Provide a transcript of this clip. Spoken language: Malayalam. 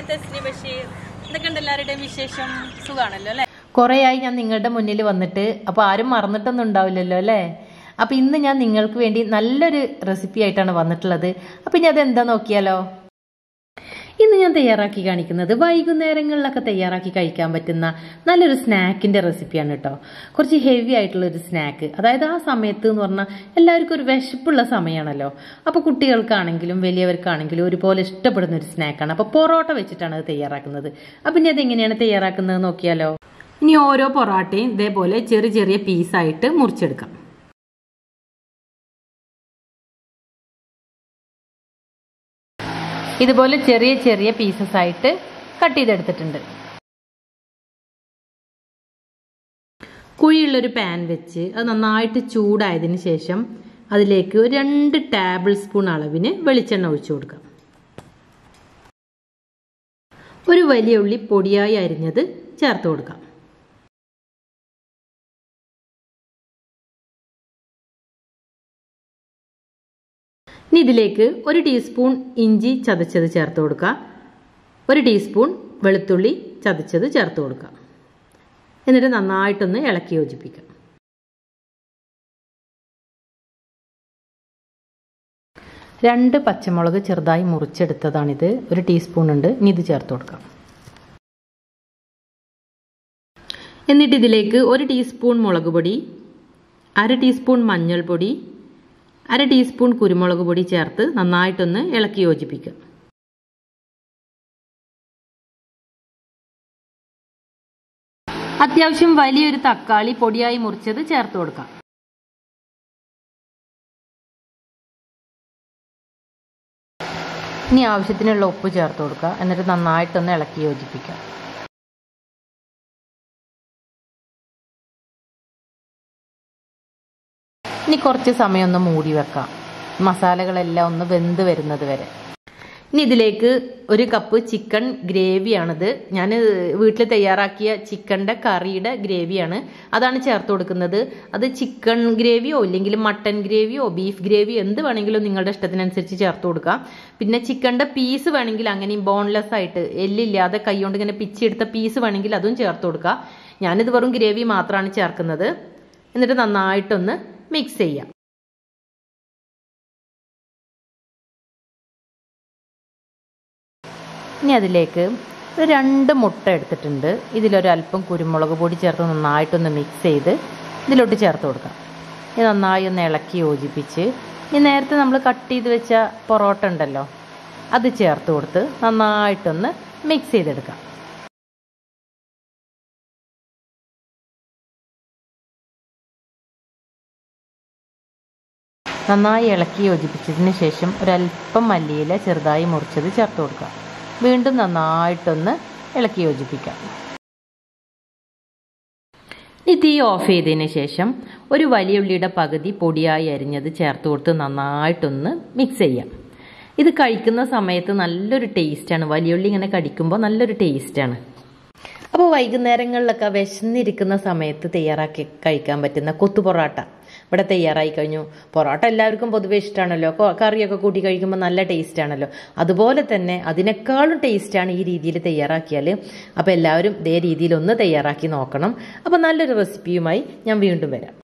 ഞാൻ തെസ്നി ബഷീർ എന്തൊക്കെയുണ്ട് എല്ലാവരുടെയും വിശേഷം സുഖാണല്ലോ അല്ലേ കുറേയായി ഞാൻ നിങ്ങളുടെ മുന്നിൽ വന്നിട്ട് അപ്പോൾ ആരും മറന്നിട്ടൊന്നും ഉണ്ടാവില്ലല്ലോ അല്ലേ അപ്പോൾ ഇന്ന് ഞാൻ നിങ്ങൾക്ക് വേണ്ടി നല്ലൊരു റെസിപ്പി ആയിട്ടാണ് വന്നിട്ടുള്ളത് അപ്പോൾ ഇനി അതെന്താ നോക്കിയാലോ ഇന്ന് ഞാൻ തയ്യാറാക്കി കാണിക്കുന്നത് വൈകുന്നേരങ്ങളിലൊക്കെ തയ്യാറാക്കി കഴിക്കാൻ പറ്റുന്ന നല്ലൊരു സ്നാക്കിന്റെ റെസിപ്പിയാണ് കേട്ടോ കുറച്ച് ഹെവി ആയിട്ടുള്ള ഒരു സ്നാക്ക് അതായത് ആ സമയത്ത് എന്ന് പറഞ്ഞാൽ എല്ലാവർക്കും ഒരു വിശപ്പുള്ള സമയമാണല്ലോ അപ്പോൾ കുട്ടികൾക്കാണെങ്കിലും വലിയവർക്കാണെങ്കിലും ഒരുപോലെ ഇഷ്ടപ്പെടുന്ന ഒരു സ്നാക്കാണ് അപ്പോൾ പൊറോട്ട വെച്ചിട്ടാണ് അത് തയ്യാറാക്കുന്നത് അപ്പം ഇനി അതെങ്ങനെയാണ് തയ്യാറാക്കുന്നത് നോക്കിയാലോ ഇനി ഓരോ പൊറോട്ടയും ഇതേപോലെ ചെറിയ ചെറിയ പീസായിട്ട് മുറിച്ചെടുക്കാം ഇതുപോലെ ചെറിയ ചെറിയ പീസസ് ആയിട്ട് കട്ട് ചെയ്തെടുത്തിട്ടുണ്ട് കുഴിയുള്ളൊരു പാൻ വെച്ച് അത് നന്നായിട്ട് ചൂടായതിന് ശേഷം അതിലേക്ക് ഒരു രണ്ട് ടേബിൾ സ്പൂൺ അളവിന് വെളിച്ചെണ്ണ ഒഴിച്ചു കൊടുക്കാം ഒരു വലിയ ഉള്ളി പൊടിയായി അരിഞ്ഞത് ചേർത്ത് കൊടുക്കാം ഇനി ഇതിലേക്ക് ഒരു ടീസ്പൂൺ ഇഞ്ചി ചതച്ചത് ചേർത്ത് കൊടുക്കുക ഒരു ടീസ്പൂൺ വെളുത്തുള്ളി ചതച്ചത് ചേർത്ത് കൊടുക്കുക എന്നിട്ട് നന്നായിട്ടൊന്ന് ഇളക്കി യോജിപ്പിക്കുക രണ്ട് പച്ചമുളക് ചെറുതായി മുറിച്ചെടുത്തതാണിത് ഒരു ടീസ്പൂൺ ഉണ്ട് ഇനി ഇത് ചേർത്ത് കൊടുക്കാം എന്നിട്ട് ഇതിലേക്ക് ഒരു ടീസ്പൂൺ മുളക് പൊടി അര ടീസ്പൂൺ മഞ്ഞൾപ്പൊടി അര ടീസ്പൂൺ കുരുമുളക് പൊടി ചേർത്ത് നന്നായിട്ടൊന്ന് ഇളക്കി യോജിപ്പിക്കുക അത്യാവശ്യം വലിയൊരു തക്കാളി പൊടിയായി മുറിച്ചത് ചേർത്ത് കൊടുക്കാം ഇനി ആവശ്യത്തിനുള്ള ഉപ്പ് ചേർത്ത് കൊടുക്കുക എന്നിട്ട് നന്നായിട്ടൊന്ന് ഇളക്കി യോജിപ്പിക്കുക ഇനി കുറച്ച് സമയം ഒന്ന് മൂടി വെക്കാം മസാലകളെല്ലാം ഒന്ന് വെന്ത് വരുന്നത് വരെ ഇനി ഇതിലേക്ക് ഒരു കപ്പ് ചിക്കൻ ഗ്രേവിയാണിത് ഞാൻ വീട്ടിൽ തയ്യാറാക്കിയ ചിക്കൻ്റെ കറിയുടെ ഗ്രേവിയാണ് അതാണ് ചേർത്ത് കൊടുക്കുന്നത് അത് ചിക്കൻ ഗ്രേവിയോ ഇല്ലെങ്കിൽ മട്ടൻ ഗ്രേവിയോ ബീഫ് ഗ്രേവിയോ എന്ത് വേണമെങ്കിലും നിങ്ങളുടെ ഇഷ്ടത്തിനനുസരിച്ച് ചേർത്ത് കൊടുക്കാം പിന്നെ ചിക്കൻ്റെ പീസ് വേണമെങ്കിൽ അങ്ങനെയും ബോൺലെസ് ആയിട്ട് എല്ലില്ലാതെ കൈകൊണ്ട് ഇങ്ങനെ പിച്ചെടുത്ത പീസ് വേണമെങ്കിൽ അതും ചേർത്ത് കൊടുക്കാം ഞാനിത് വെറും ഗ്രേവി മാത്രമാണ് ചേർക്കുന്നത് എന്നിട്ട് നന്നായിട്ടൊന്ന് മിക്സ് ചെയ്യാം ഇനി അതിലേക്ക് ഒരു രണ്ട് മുട്ട എടുത്തിട്ടുണ്ട് ഇതിലൊരല്പം കുരുമുളക് പൊടി ചേർത്ത് നന്നായിട്ടൊന്ന് മിക്സ് ചെയ്ത് ഇതിലോട്ട് ചേർത്ത് കൊടുക്കാം ഇത് നന്നായി ഒന്ന് ഇളക്കി യോജിപ്പിച്ച് ഇനി നേരത്തെ നമ്മൾ കട്ട് ചെയ്ത് വെച്ച പൊറോട്ട ഉണ്ടല്ലോ അത് ചേർത്ത് കൊടുത്ത് നന്നായിട്ടൊന്ന് മിക്സ് ചെയ്തെടുക്കാം നന്നായി ഇളക്കി യോജിപ്പിച്ചതിന് ശേഷം ഒരല്പം മല്ലിയില ചെറുതായി മുറിച്ചത് ചേർത്ത് കൊടുക്കുക വീണ്ടും നന്നായിട്ടൊന്ന് ഇളക്കി യോജിപ്പിക്കാം ഇനി തീ ഓഫ് ചെയ്തതിന് ശേഷം ഒരു വലിയ ഉള്ളിയുടെ പകുതി പൊടിയായി അരിഞ്ഞത് ചേർത്ത് കൊടുത്ത് നന്നായിട്ടൊന്ന് മിക്സ് ചെയ്യാം ഇത് കഴിക്കുന്ന സമയത്ത് നല്ലൊരു ടേസ്റ്റാണ് വലിയ ഉള്ളി ഇങ്ങനെ കടിക്കുമ്പോൾ നല്ലൊരു ടേസ്റ്റാണ് അപ്പോൾ വൈകുന്നേരങ്ങളിലൊക്കെ വിശന്നിരിക്കുന്ന സമയത്ത് തയ്യാറാക്കി കഴിക്കാൻ പറ്റുന്ന കൊത്തു പൊറോട്ട ഇവിടെ തയ്യാറായി കഴിഞ്ഞു പൊറോട്ട എല്ലാവർക്കും പൊതുവേ ഇഷ്ടമാണല്ലോ കറിയൊക്കെ കൂട്ടി കഴിക്കുമ്പോൾ നല്ല ടേസ്റ്റ് ആണല്ലോ അതുപോലെ തന്നെ അതിനേക്കാളും ടേസ്റ്റാണ് ഈ രീതിയിൽ തയ്യാറാക്കിയാൽ അപ്പോൾ എല്ലാവരും ഇതേ രീതിയിൽ ഒന്ന് തയ്യാറാക്കി നോക്കണം അപ്പോൾ നല്ലൊരു റെസിപ്പിയുമായി ഞാൻ വീണ്ടും വരാം